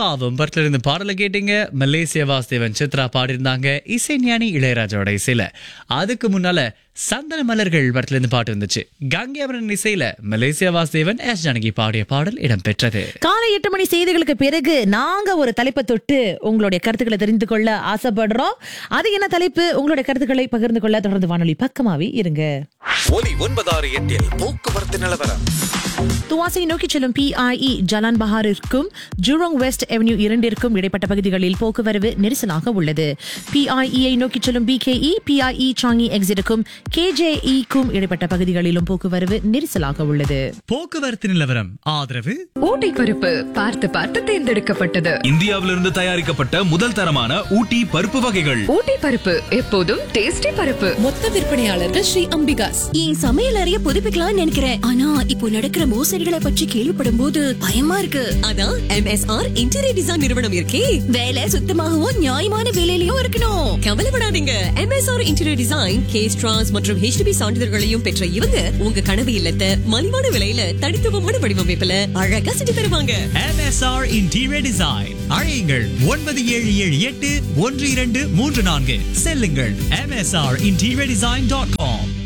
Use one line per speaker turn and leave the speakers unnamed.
பாவம் படத்துல இருந்து பாடலை கேட்டீங்க மலேசிய வாசுதேவன் சித்ரா பாடியிருந்தாங்க இசைஞானி இளையராஜாவோட இசையில அதுக்கு முன்னால சந்தன மலர்கள் படத்துல இருந்து பாட்டு வந்துச்சு கங்கையவரன் இசையில மலேசிய வாசுதேவன் எஸ் ஜானகி பாடிய பாடல் இடம்பெற்றது
காலை எட்டு மணி செய்திகளுக்கு பிறகு நாங்க ஒரு தலைப்பை தொட்டு உங்களுடைய கருத்துக்களை தெரிந்து கொள்ள ஆசைப்படுறோம் அது என்ன தலைப்பு உங்களுடைய கருத்துக்களை பகிர்ந்து கொள்ள தொடர்ந்து வானொலி பக்கமாவே இருங்க
ஒலி ஒன்பதாறு எட்டில் போக்குவரத்து நிலவரம்
துவாசை நோக்கி செல்லும் பிஐஇ ஜலான் பஹாரிற்கும் ஜூரோங் வெஸ்ட் அவென்யூ இரண்டிற்கும் இடைப்பட்ட பகுதிகளில் போக்குவரவு நெரிசலாக உள்ளது பிஐஇயை நோக்கி செல்லும் பிகேஇ பிஐஇ சாங்கி எக்ஸிட்டுக்கும் கேஜேஇக்கும் இடைப்பட்ட பகுதிகளிலும் போக்குவரவு நெரிசலாக உள்ளது
போக்குவரத்து நிலவரம் ஆதரவு
ஊட்டி பருப்பு பார்த்து பார்த்து தேர்ந்தெடுக்கப்பட்டது
இந்தியாவிலிருந்து தயாரிக்கப்பட்ட முதல் தரமான ஊட்டி பருப்பு வகைகள்
ஊட்டி பருப்பு எப்போதும் டேஸ்டி பருப்பு
மொத்த விற்பனையாளர்கள் ஸ்ரீ அம்பிகாஸ்
என் சமையல் அறைய புதுப்பிக்கலாம்னு நினைக்கிறேன் ஆனா இப்போ நடக்கிற மோசடிகளை பற்றி கேள்விப்படும் போது பயமா இருக்கு அதான் எம்எஸ்ஆர் இன்டீரியர் டிசைன் நிறுவனம் இருக்கே வேலை சுத்தமாகவும் நியாயமான விலையிலயும் இருக்கணும் கவலைப்படாதீங்க MSR interior design case trust மற்றும் ஹெச்டிபி சான்றிதழ்களையும் பெற்ற இவங்க உங்க கனவு இல்லத்தை மலிவான விலையில தனித்துவமான வடிவமைப்புல அழகா செஞ்சு தருவாங்க
MSR இன்டீரியர் டிசைன் அழையுங்கள் ஒன்பது ஏழு ஏழு எட்டு ஒன்று இரண்டு மூன்று நான்கு செல்லுங்கள் MSR interior design dot com